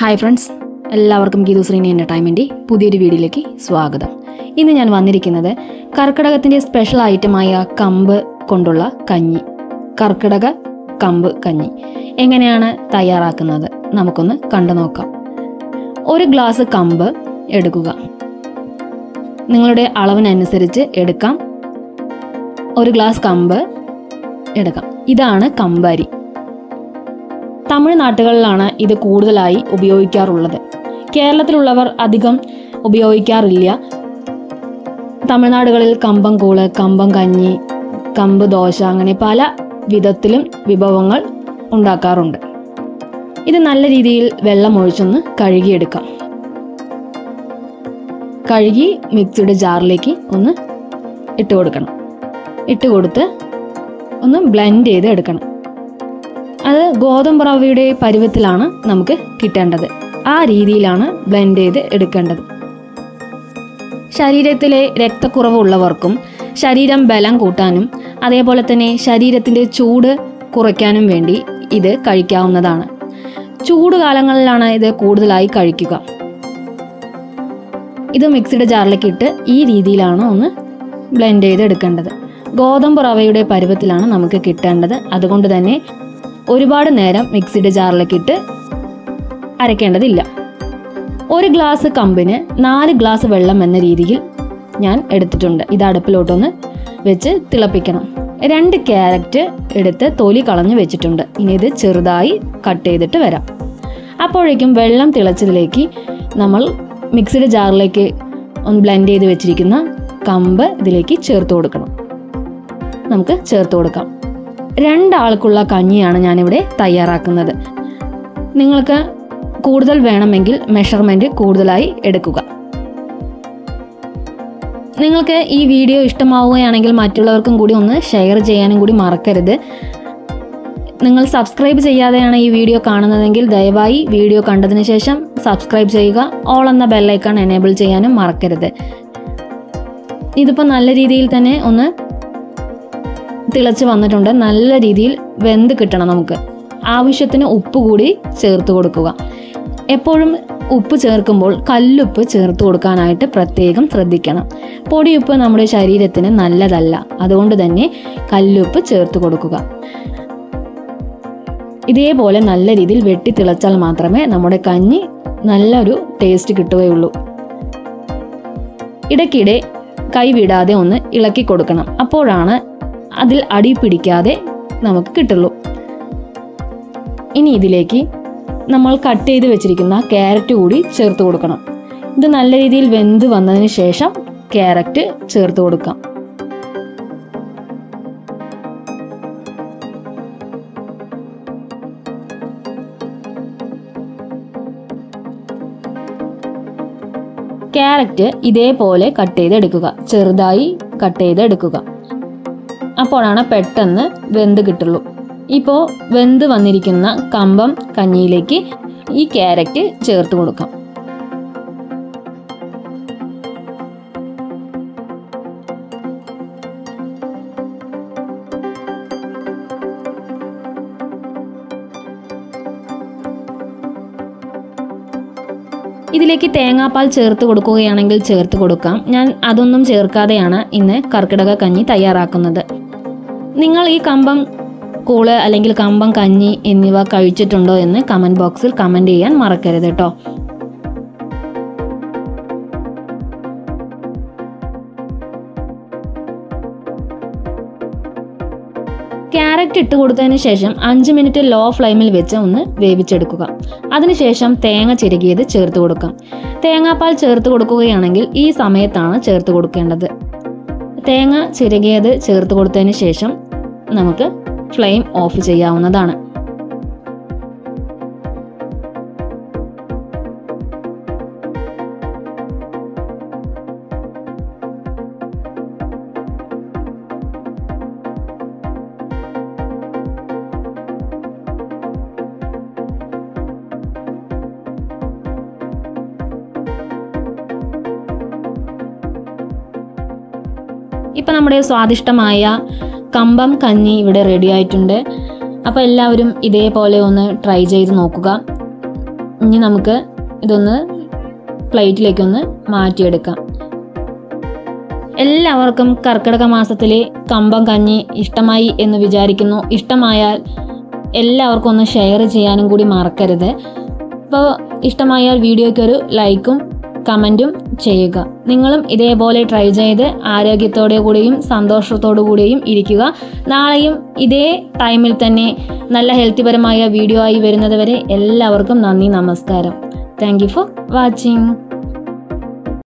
hi friends എല്ലാവർക്കും Geethu Sreeni entertainment പുതിയൊരു വീഡിയോയിലേക്ക് സ്വാഗതം ഇന്ന് ഞാൻ വന്നിരിക്കുന്നത് കർക്കിടകത്തിൻ്റെ സ്പെഷ്യൽ ഐറ്റമായ കമ്പ് കൊണ്ടുള്ള കഞ്ഞി കർക്കിടക കമ്പ് കഞ്ഞി എങ്ങനെയാണ് തയ്യാറാക്കുന്നത് നമുക്കൊന്ന് കണ്ടു നോക്കാം ഒരു ഗ്ലാസ് കമ്പ് എടുക്കുക നിങ്ങളുടെ അളവിനനുസരിച്ച് എടുക്കാം ഒരു ഗ്ലാസ് കമ്പ് എടുക്കാം ഇതാണ് കമ്പരി തമിഴ്നാട്ടുകളിലാണ് ഇത് കൂടുതലായി ഉപയോഗിക്കാറുള്ളത് കേരളത്തിലുള്ളവർ അധികം ഉപയോഗിക്കാറില്ല തമിഴ്നാടുകളിൽ കമ്പം കൂള് കമ്പം കഞ്ഞി കമ്പ് ദോശ അങ്ങനെ പല വിധത്തിലും വിഭവങ്ങൾ ഉണ്ടാക്കാറുണ്ട് ഇത് നല്ല രീതിയിൽ വെള്ളം ഒഴിച്ചൊന്ന് കഴുകിയെടുക്കാം കഴുകി മിക്സിയുടെ ജാറിലേക്ക് ഒന്ന് ഇട്ട് കൊടുക്കണം ഇട്ട് കൊടുത്ത് ഒന്ന് ബ്ലെൻഡ് ചെയ്ത് എടുക്കണം അത് ഗോതമ്പ് റവയുടെ പരുവത്തിലാണ് നമുക്ക് കിട്ടേണ്ടത് ആ രീതിയിലാണ് ബ്ലെൻഡ് ചെയ്ത് എടുക്കേണ്ടത് ശരീരത്തിലെ രക്തക്കുറവുള്ളവർക്കും ശരീരം ബലം കൂട്ടാനും അതേപോലെ തന്നെ ശരീരത്തിൻ്റെ ചൂട് കുറയ്ക്കാനും വേണ്ടി ഇത് കഴിക്കാവുന്നതാണ് ചൂട് കാലങ്ങളിലാണ് ഇത് കൂടുതലായി കഴിക്കുക ഇത് മിക്സിയുടെ ജാറിലേക്ക് ഇട്ട് ഈ രീതിയിലാണ് ഒന്ന് ബ്ലെൻഡ് ചെയ്ത് എടുക്കേണ്ടത് ഗോതമ്പ് റവയുടെ പരുവത്തിലാണ് നമുക്ക് കിട്ടേണ്ടത് അതുകൊണ്ട് തന്നെ ഒരുപാട് നേരം മിക്സിയുടെ ജാറിലേക്ക് ഇട്ട് അരയ്ക്കേണ്ടതില്ല ഒരു ഗ്ലാസ് കമ്പിന് നാല് ഗ്ലാസ് വെള്ളം എന്ന രീതിയിൽ ഞാൻ എടുത്തിട്ടുണ്ട് ഇത് അടുപ്പിലോട്ടൊന്ന് വെച്ച് തിളപ്പിക്കണം രണ്ട് ക്യാരറ്റ് എടുത്ത് തൊലി കളഞ്ഞ് വെച്ചിട്ടുണ്ട് ഇനി ഇത് ചെറുതായി കട്ട് ചെയ്തിട്ട് വരാം അപ്പോഴേക്കും വെള്ളം തിളച്ചതിലേക്ക് നമ്മൾ മിക്സിയുടെ ജാറിലേക്ക് ഒന്ന് ബ്ലെൻഡ് ചെയ്ത് വെച്ചിരിക്കുന്ന കമ്പ് ഇതിലേക്ക് ചേർത്ത് കൊടുക്കണം നമുക്ക് ചേർത്ത് കൊടുക്കാം രണ്ടാൾക്കുള്ള കഞ്ഞിയാണ് ഞാനിവിടെ തയ്യാറാക്കുന്നത് നിങ്ങൾക്ക് കൂടുതൽ വേണമെങ്കിൽ മെഷർമെൻറ്റ് കൂടുതലായി എടുക്കുക നിങ്ങൾക്ക് ഈ വീഡിയോ ഇഷ്ടമാവുകയാണെങ്കിൽ മറ്റുള്ളവർക്കും കൂടി ഒന്ന് ഷെയർ ചെയ്യാനും കൂടി മറക്കരുത് നിങ്ങൾ സബ്സ്ക്രൈബ് ചെയ്യാതെയാണ് ഈ വീഡിയോ കാണുന്നതെങ്കിൽ ദയവായി വീഡിയോ കണ്ടതിന് ശേഷം സബ്സ്ക്രൈബ് ചെയ്യുക ഓൾ എന്ന ബെല്ലൈക്കൺ എനേബിൾ ചെയ്യാനും മറക്കരുത് ഇതിപ്പോൾ നല്ല രീതിയിൽ തന്നെ ഒന്ന് തിളച്ച് വന്നിട്ടുണ്ട് നല്ല രീതിയിൽ വെന്ത് കിട്ടണം നമുക്ക് ആവശ്യത്തിന് ഉപ്പ് കൂടി ചേർത്ത് കൊടുക്കുക എപ്പോഴും ഉപ്പ് ചേർക്കുമ്പോൾ കല്ലുപ്പ് ചേർത്ത് കൊടുക്കാനായിട്ട് പ്രത്യേകം ശ്രദ്ധിക്കണം പൊടിയുപ്പ് നമ്മുടെ ശരീരത്തിന് നല്ലതല്ല അതുകൊണ്ട് തന്നെ കല്ലുപ്പ് ചേർത്ത് കൊടുക്കുക ഇതേപോലെ നല്ല രീതിയിൽ വെട്ടി തിളച്ചാൽ മാത്രമേ നമ്മുടെ കഞ്ഞി നല്ലൊരു ടേസ്റ്റ് കിട്ടുകയുള്ളൂ ഇടയ്ക്കിടെ കൈവിടാതെ ഒന്ന് ഇളക്കി കൊടുക്കണം അപ്പോഴാണ് അതിൽ അടി പിടിക്കാതെ നമുക്ക് കിട്ടുള്ളൂ ഇനി ഇതിലേക്ക് നമ്മൾ കട്ട് ചെയ്ത് വെച്ചിരിക്കുന്ന ക്യാരറ്റ് കൂടി ചേർത്ത് കൊടുക്കണം ഇത് നല്ല രീതിയിൽ വെന്ത് വന്നതിന് ശേഷം ക്യാരറ്റ് ചേർത്ത് കൊടുക്കാം ക്യാരറ്റ് ഇതേപോലെ കട്ട് ചെയ്തെടുക്കുക ചെറുതായി കട്ട് ചെയ്തെടുക്കുക അപ്പോഴാണ് പെട്ടെന്ന് വെന്ത് കിട്ടുള്ളൂ ഇപ്പോൾ വെന്ത് വന്നിരിക്കുന്ന കമ്പം കഞ്ഞിയിലേക്ക് ഈ ക്യാരറ്റ് ചേർത്ത് കൊടുക്കാം ഇതിലേക്ക് തേങ്ങാപ്പാൽ ചേർത്ത് കൊടുക്കുകയാണെങ്കിൽ ചേർത്ത് കൊടുക്കാം ഞാൻ അതൊന്നും ചേർക്കാതെയാണ് ഇന്ന് കർക്കിടക കഞ്ഞി തയ്യാറാക്കുന്നത് നിങ്ങൾ ഈ കമ്പം കൂള് അല്ലെങ്കിൽ കമ്പം കഞ്ഞി എന്നിവ കഴിച്ചിട്ടുണ്ടോ എന്ന് കമൻറ്റ് ബോക്സിൽ കമൻറ്റ് ചെയ്യാൻ മറക്കരുത് കേട്ടോ ക്യാരറ്റ് ഇട്ട് കൊടുത്തതിന് ശേഷം അഞ്ച് മിനിറ്റ് ലോ ഫ്ലെയിമിൽ വെച്ച് ഒന്ന് വേവിച്ചെടുക്കുക അതിനുശേഷം തേങ്ങ ചിരകിയത് ചേർത്ത് കൊടുക്കാം തേങ്ങാപ്പാൽ ചേർത്ത് കൊടുക്കുകയാണെങ്കിൽ ഈ സമയത്താണ് ചേർത്ത് കൊടുക്കേണ്ടത് തേങ്ങ ചിരകിയത് ചേർത്ത് കൊടുത്തതിന് ശേഷം നമുക്ക് ഫ്ലെയിം ഓഫ് ചെയ്യാവുന്നതാണ് ഇപ്പം നമ്മുടെ സ്വാദിഷ്ടമായ കമ്പം കഞ്ഞി ഇവിടെ റെഡി ആയിട്ടുണ്ട് അപ്പോൾ എല്ലാവരും ഇതേപോലെ ഒന്ന് ട്രൈ ചെയ്ത് നോക്കുക ഇനി നമുക്ക് ഇതൊന്ന് പ്ലേറ്റിലേക്കൊന്ന് മാറ്റിയെടുക്കാം എല്ലാവർക്കും കർക്കിടക മാസത്തിലെ കമ്പം കഞ്ഞി ഇഷ്ടമായി എന്ന് വിചാരിക്കുന്നു ഇഷ്ടമായാൽ എല്ലാവർക്കും ഒന്ന് ഷെയർ ചെയ്യാനും കൂടി മറക്കരുത് അപ്പോൾ ഇഷ്ടമായാൽ വീഡിയോയ്ക്ക് ഒരു ലൈക്കും കമൻറ്റും ചെയ്യുക നിങ്ങളും ഇതേപോലെ ട്രൈ ചെയ്ത് ആരോഗ്യത്തോടെ കൂടിയും സന്തോഷത്തോടു കൂടിയും ഇരിക്കുക നാളെയും ഇതേ ടൈമിൽ തന്നെ നല്ല ഹെൽത്തിപരമായ വീഡിയോ ആയി വരുന്നത് വരെ എല്ലാവർക്കും നന്ദി നമസ്കാരം താങ്ക് യു ഫോർ വാച്ചിങ്